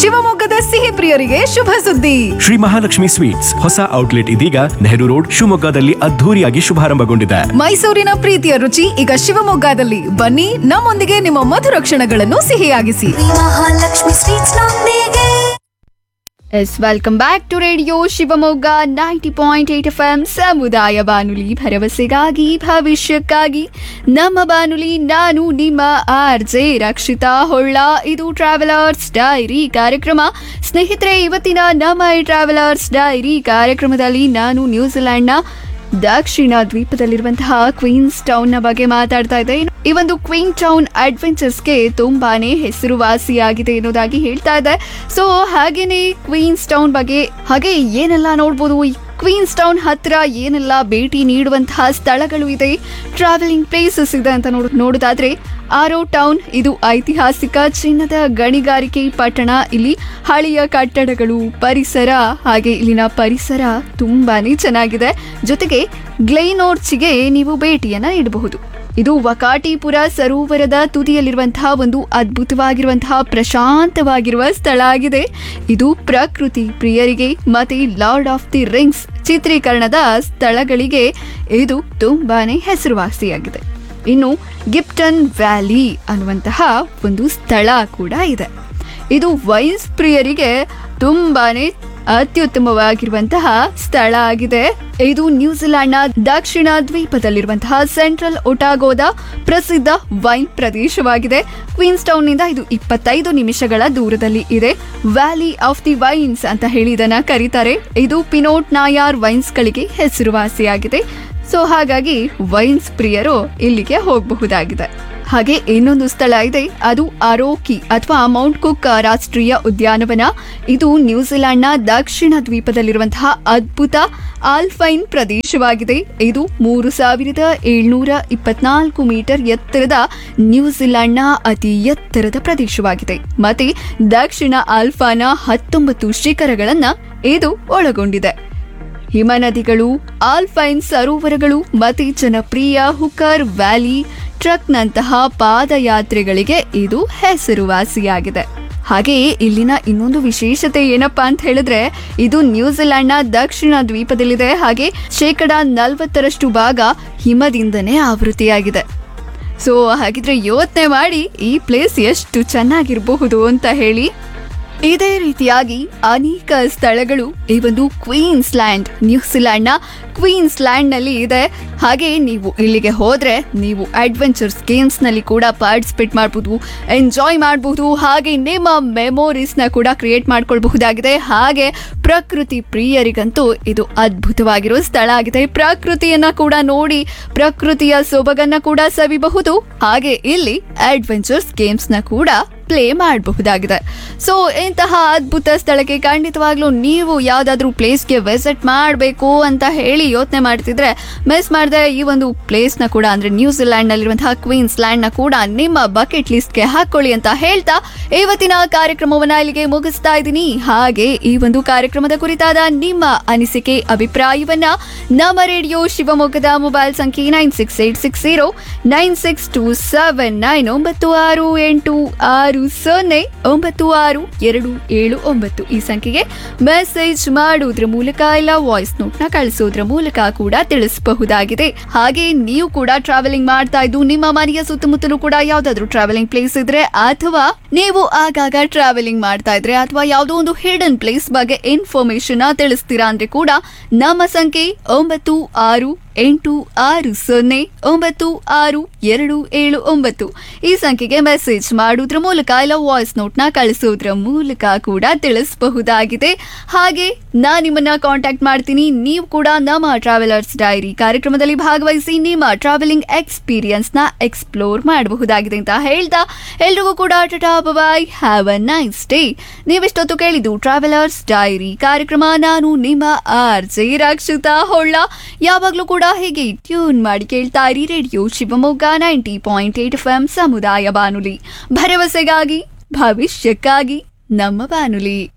ಶಿವಮೊಗ್ಗದ ಸಿಹಿ ಪ್ರಿಯರಿಗೆ ಶುಭ ಸುದ್ದಿ ಶ್ರೀ ಮಹಾಲಕ್ಷ್ಮಿ ಸ್ವೀಟ್ಸ್ ಹೊಸ ಔಟ್ಲೆಟ್ ಇದೀಗ ನೆಹರು ರೋಡ್ ಶಿವಮೊಗ್ಗದಲ್ಲಿ ಅದ್ಧೂರಿಯಾಗಿ ಶುಭಾರಂಭಗೊಂಡಿದೆ ಮೈಸೂರಿನ ಪ್ರೀತಿಯ ರುಚಿ ಈಗ ಶಿವಮೊಗ್ಗದಲ್ಲಿ ಬನ್ನಿ ನಮ್ಮೊಂದಿಗೆ ನಿಮ್ಮ ಮಧುರ ಕ್ಷಣಗಳನ್ನು ಸಿಹಿಯಾಗಿಸಿ ಮಹಾಲಕ್ಷ್ಮಿ ಸ್ವೀಟ್ಸ್ ನೊಂದಿಗೆ yes welcome back to radio Shivamogga ninety point eight F M ಸಮುದಾಯ ಬಾನುಲಿ ಭರವಸೆಗಾಗಿ ಭವಿಷ್ಯಕ್ಕಾಗಿ ನಮ್ಮ ಬಾನುಲಿ ನಾನು ನಿಮ್ಮ ಆರ್ ಜೆ ರಕ್ಷಿತಾ ಹೊಳ್ಳ ಇದು ಟ್ರಾವೆಲರ್ಸ್ ಡೈರಿ ಕಾರ್ಯಕ್ರಮ ಸ್ನೇಹಿತರೆ ಇವತ್ತಿನ ನಮ್ಮ ಈ ಟ್ರಾವೆಲರ್ಸ್ ಡೈರಿ ಕಾರ್ಯಕ್ರಮದಲ್ಲಿ ನಾನು ನ್ಯೂಜಿಲೆಂಡ್ನ ದಕ್ಷಿಣ ದ್ವೀಪದಲ್ಲಿರುವಂತಹ ಕ್ವೀನ್ಸ್ ಟೌನ್ ನ ಬಗ್ಗೆ ಮಾತಾಡ್ತಾ ಇದ್ದೆ ಈ ಒಂದು ಕ್ವೀನ್ ಟೌನ್ ಅಡ್ವೆಂಚರ್ಸ್ಗೆ ತುಂಬಾನೇ ಹೆಸರುವಾಸಿಯಾಗಿದೆ ಅನ್ನೋದಾಗಿ ಹೇಳ್ತಾ ಇದೆ ಸೊ ಹಾಗೇನೆ ಕ್ವೀನ್ಸ್ ಟೌನ್ ಬಗ್ಗೆ ಹಾಗೆ ಏನೆಲ್ಲ ನೋಡ್ಬೋದು ಈ ಕ್ವೀನ್ಸ್ ಟೌನ್ ಹತ್ರ ಏನೆಲ್ಲ ಭೇಟಿ ನೀಡುವಂತಹ ಸ್ಥಳಗಳು ಇದೆ ಟ್ರಾವೆಲಿಂಗ್ ಪ್ಲೇಸಸ್ ಇದೆ ಅಂತ ನೋಡ್ ನೋಡೋದಾದ್ರೆ ಆರೋ ಟೌನ್ ಇದು ಐತಿಹಾಸಿಕ ಚಿನ್ನದ ಗಣಿಗಾರಿಕೆ ಪಟ್ಟಣ ಇಲ್ಲಿ ಹಳೆಯ ಕಟ್ಟಡಗಳು ಪರಿಸರ ಹಾಗೆ ಇಲ್ಲಿನ ಪರಿಸರ ತುಂಬಾನೇ ಚೆನ್ನಾಗಿದೆ ಜೊತೆಗೆ ಗ್ಲೈನೋರ್ಚ್ಗೆ ನೀವು ಭೇಟಿಯನ್ನ ನೀಡಬಹುದು ಇದು ವಕಾಟಿಪುರ ಸರೋವರದ ತುದಿಯಲ್ಲಿರುವಂತಹ ಒಂದು ಅದ್ಭುತವಾಗಿರುವಂತಹ ಪ್ರಶಾಂತವಾಗಿರುವ ಸ್ಥಳ ಆಗಿದೆ ಇದು ಪ್ರಕೃತಿ ಪ್ರಿಯರಿಗೆ ಮತ್ತೆ ಲಾರ್ಡ್ ಆಫ್ ದಿ ರಿಂಗ್ಸ್ ಚಿತ್ರೀಕರಣದ ಸ್ಥಳಗಳಿಗೆ ಇದು ತುಂಬಾನೇ ಹೆಸರುವಾಸಿಯಾಗಿದೆ ಇನ್ನು ಗಿಪ್ಟನ್ ವ್ಯಾಲಿ ಅನ್ನುವಂತಹ ಒಂದು ಸ್ಥಳ ಕೂಡ ಇದೆ ಇದು ವೈನ್ಸ್ ಪ್ರಿಯರಿಗೆ ತುಂಬಾನೇ ಅತ್ಯುತ್ತಮವಾಗಿರುವಂತಹ ಸ್ಥಳ ಆಗಿದೆ ಇದು ನ್ಯೂಜಿಲೆಂಡ್ನ ದಕ್ಷಿಣ ದ್ವೀಪದಲ್ಲಿರುವಂತಹ ಸೆಂಟ್ರಲ್ ಒಟಾಗೋದ ಪ್ರಸಿದ್ಧ ವೈನ್ ಪ್ರದೇಶವಾಗಿದೆ ಕ್ವೀನ್ಸ್ ಟೌನ್ ನಿಂದ ಇದು ಇಪ್ಪತ್ತೈದು ನಿಮಿಷಗಳ ದೂರದಲ್ಲಿ ಇದೆ ವ್ಯಾಲಿ ಆಫ್ ದಿ ವೈನ್ಸ್ ಅಂತ ಹೇಳಿ ಇದನ್ನ ಕರೀತಾರೆ ಇದು ಪಿನೋಟ್ ನಾಯಾರ್ ವೈನ್ಸ್ಗಳಿಗೆ ಹೆಸರುವಾಸಿಯಾಗಿದೆ ಸೊ ಹಾಗಾಗಿ ವೈನ್ಸ್ ಪ್ರಿಯರು ಇಲ್ಲಿಗೆ ಹೋಗಬಹುದಾಗಿದೆ ಹಾಗೆ ಇನ್ನೊಂದು ಸ್ಥಳ ಇದೆ ಅದು ಅರೋಕಿ ಅಥವಾ ಮೌಂಟ್ ಕುಕ್ ರಾಷ್ಟ್ರೀಯ ಉದ್ಯಾನವನ ಇದು ನ್ಯೂಜಿಲೆಂಡ್ನ ದಕ್ಷಿಣ ದ್ವೀಪದಲ್ಲಿರುವಂತಹ ಅದ್ಭುತ ಆಲ್ಫೈನ್ ಪ್ರದೇಶವಾಗಿದೆ ಇದು ಮೂರು ಸಾವಿರದ ಏಳ್ನೂರ ಇಪ್ಪತ್ನಾಲ್ಕು ಮೀಟರ್ ಎತ್ತರದ ನ್ಯೂಜಿಲೆಂಡ್ನ ಅತಿ ಎತ್ತರದ ಪ್ರದೇಶವಾಗಿದೆ ಮತ್ತೆ ದಕ್ಷಿಣ ಆಲ್ಫಾನ ಹತ್ತೊಂಬತ್ತು ಶಿಖರಗಳನ್ನ ಇದು ಒಳಗೊಂಡಿದೆ ಹಿಮನದಿಗಳು ಆಲ್ಫೈನ್ ಸರೋವರಗಳು ಮತ್ತೆ ಜನಪ್ರಿಯ ಹುಕರ್ ವ್ಯಾಲಿ ಟ್ರಕ್ನಂತಹ ಪಾದಯಾತ್ರೆಗಳಿಗೆ ಇದು ಹೆಸರುವಾಸಿಯಾಗಿದೆ ಹಾಗೆಯೇ ಇಲ್ಲಿನ ಇನ್ನೊಂದು ವಿಶೇಷತೆ ಏನಪ್ಪಾ ಅಂತ ಹೇಳಿದ್ರೆ ಇದು ನ್ಯೂಜಿಲೆಂಡ್ನ ದಕ್ಷಿಣ ದ್ವೀಪದಲ್ಲಿದೆ ಹಾಗೆ ಶೇಕಡ ನಲವತ್ತರಷ್ಟು ಭಾಗ ಹಿಮದಿಂದನೇ ಆವೃತ್ತಿಯಾಗಿದೆ ಸೊ ಹಾಗಿದ್ರೆ ಯೋಚನೆ ಮಾಡಿ ಈ ಪ್ಲೇಸ್ ಎಷ್ಟು ಚೆನ್ನಾಗಿರಬಹುದು ಅಂತ ಹೇಳಿ ಇದೇ ರೀತಿಯಾಗಿ ಅನೇಕ ಸ್ಥಳಗಳು ಈ ಒಂದು ಕ್ವೀನ್ಸ್ ಲ್ಯಾಂಡ್ ನ್ಯೂಜಿಲ್ಯಾಂಡ್ನ ಕ್ವೀನ್ಸ್ ಲ್ಯಾಂಡ್ ನಲ್ಲಿ ಇದೆ ಹಾಗೆ ನೀವು ಇಲ್ಲಿಗೆ ಹೋದ್ರೆ ನೀವು ಅಡ್ವೆಂಚರ್ಸ್ ಗೇಮ್ಸ್ ನಲ್ಲಿ ಕೂಡ ಪಾರ್ಟಿಸಿಪೇಟ್ ಮಾಡಬಹುದು ಎಂಜಾಯ್ ಮಾಡಬಹುದು ಹಾಗೆ ನಿಮ್ಮ ಮೆಮೊರೀಸ್ ನ ಕೂಡ ಕ್ರಿಯೇಟ್ ಮಾಡ್ಕೊಳ್ಬಹುದಾಗಿದೆ ಹಾಗೆ ಪ್ರಕೃತಿ ಪ್ರಿಯರಿಗಂತೂ ಇದು ಅದ್ಭುತವಾಗಿರೋ ಸ್ಥಳ ಆಗಿದೆ ಪ್ರಕೃತಿಯನ್ನ ಕೂಡ ನೋಡಿ ಪ್ರಕೃತಿಯ ಸೊಬಗನ್ನ ಕೂಡ ಸವಿಬಹುದು ಹಾಗೆ ಇಲ್ಲಿ ಅಡ್ವೆಂಚರ್ಸ್ ಗೇಮ್ಸ್ ನ ಕೂಡ ಪ್ಲೇ ಮಾಡಬಹುದಾಗಿದೆ ಸೊ ಇಂತಹ ಅದ್ಭುತ ಸ್ಥಳಕ್ಕೆ ಖಂಡಿತವಾಗ್ಲೂ ನೀವು ಯಾವ್ದಾದ್ರು ಪ್ಲೇಸ್ಗೆ ವಿಸಿಟ್ ಮಾಡಬೇಕು ಅಂತ ಹೇಳಿ ಯೋಚನೆ ಮಾಡ್ತಿದ್ರೆ ಮಿಸ್ ಮಾಡದೆ ಈ ಒಂದು ಪ್ಲೇಸ್ನ ಕೂಡ ಅಂದ್ರೆ ನ್ಯೂಜಿಲ್ಯಾಂಡ್ ನಲ್ಲಿರುವಂತಹ ಕ್ವೀನ್ಸ್ ಲ್ಯಾಂಡ್ ನ ಕೂಡ ನಿಮ್ಮ ಬಕೆಟ್ ಲಿಸ್ಟ್ಗೆ ಹಾಕೊಳ್ಳಿ ಅಂತ ಹೇಳ್ತಾ ಇವತ್ತಿನ ಕಾರ್ಯಕ್ರಮವನ್ನ ಇಲ್ಲಿಗೆ ಮುಗಿಸ್ತಾ ಇದ್ದೀನಿ ಹಾಗೆ ಈ ಒಂದು ಕಾರ್ಯಕ್ರಮದ ಕುರಿತಾದ ನಿಮ್ಮ ಅನಿಸಿಕೆ ಅಭಿಪ್ರಾಯವನ್ನ ನಮ್ಮ ರೇಡಿಯೋ ಶಿವಮೊಗ್ಗದ ಮೊಬೈಲ್ ಸಂಖ್ಯೆ nine six eight six zero nine six two seven nine ಒಂಬತ್ತು ಆರು ಎಂಟು ಆರು ಸೊನ್ನೆ ಒಂಬತ್ತು ಆರು ಎರಡು ಏಳು ಒಂಬತ್ತು ಈ ಸಂಖ್ಯೆಗೆ ಮೆಸೇಜ್ ಮಾಡುವುದರ ಮೂಲಕ ಇಲ್ಲ ವಾಯ್ಸ್ ನೋಟ್ ನ ಕಳಿಸೋದ್ರ ಮೂಲಕ ಕೂಡ ತಿಳಿಸಬಹುದಾಗಿದೆ ಹಾಗೆ ನೀವು ಕೂಡ ಟ್ರಾವೆಲಿಂಗ್ ಮಾಡ್ತಾ ಇದ್ದು ನಿಮ್ಮ ಮನೆಯ ಸುತ್ತಮುತ್ತಲೂ ಕೂಡ ಯಾವ್ದಾದ್ರು ಟ್ರಾವೆಲಿಂಗ್ ಪ್ಲೇಸ್ ಇದ್ರೆ ಅಥವಾ ನೀವು ಆಗಾಗ ಟ್ರಾವೆಲಿಂಗ್ ಮಾಡ್ತಾ ಇದ್ರೆ ಅಥವಾ ಯಾವುದೋ ಒಂದು ಹಿಡನ್ ಪ್ಲೇಸ್ ಬಗ್ಗೆ ಇನ್ಫಾರ್ಮೇಶನ್ ತಿಳಿಸ್ತೀರಾ ಅಂದ್ರೆ ಕೂಡ ನಮ್ಮ ಸಂಖ್ಯೆ ಒಂಬತ್ತು ಆರು ಎಂಟು ಆರು ಸೊನ್ನೆ ಒಂಬತ್ತು ಆರು ಎರಡು ಏಳು ಒಂಬತ್ತು ಈ ಸಂಖ್ಯೆಗೆ ಮೆಸೇಜ್ ಮಾಡುವುದ್ರ ಮೂಲಕ ಇಲ್ಲ ವಾಯ್ಸ್ ನೋಟ್ನ ಕಳಿಸೋದ್ರ ಮೂಲಕ ಕೂಡ ತಿಳಿಸಬಹುದಾಗಿದೆ ಹಾಗೆ ನಾನು ನಿಮ್ಮನ್ನ ಕಾಂಟ್ಯಾಕ್ಟ್ ಮಾಡ್ತೀನಿ ನೀವು ಕೂಡ ನಮ್ಮ ಟ್ರಾವೆಲರ್ಸ್ ಡೈರಿ ಕಾರ್ಯಕ್ರಮದಲ್ಲಿ ಭಾಗವಹಿಸಿ ನಿಮ್ಮ ಟ್ರಾವೆಲಿಂಗ್ ಎಕ್ಸ್ಪೀರಿಯನ್ಸ್ ನ ಎಕ್ಸ್ಪ್ಲೋರ್ ಮಾಡಬಹುದಾಗಿದೆ ಅಂತ ಹೇಳ್ತಾ ಎಲ್ರಿಗೂ ಕೂಡ tata bye have a nice day ನೀವಿಷ್ಟೊತ್ತು ಕೇಳಿದ್ದು ಟ್ರಾವೆಲರ್ಸ್ ಡೈರಿ ಕಾರ್ಯಕ್ರಮ ನಾನು ನಿಮ್ಮ ಆರ್ ಜೆ ರಕ್ಷಿತಾ ಹೊಳ್ಳ ಯಾವಾಗಲೂ ಕೂಡ ಹೇಗೆ ಟ್ಯೂನ್ ಮಾಡಿ ಕೇಳ್ತಾ ಇರಿ radio Shivamogga ninety point eight F M ಸಮುದಾಯ ಬಾನುಲಿ ಭರವಸೆಗಾಗಿ ಭವಿಷ್ಯಕ್ಕಾಗಿ ನಮ್ಮ ಬಾನುಲಿ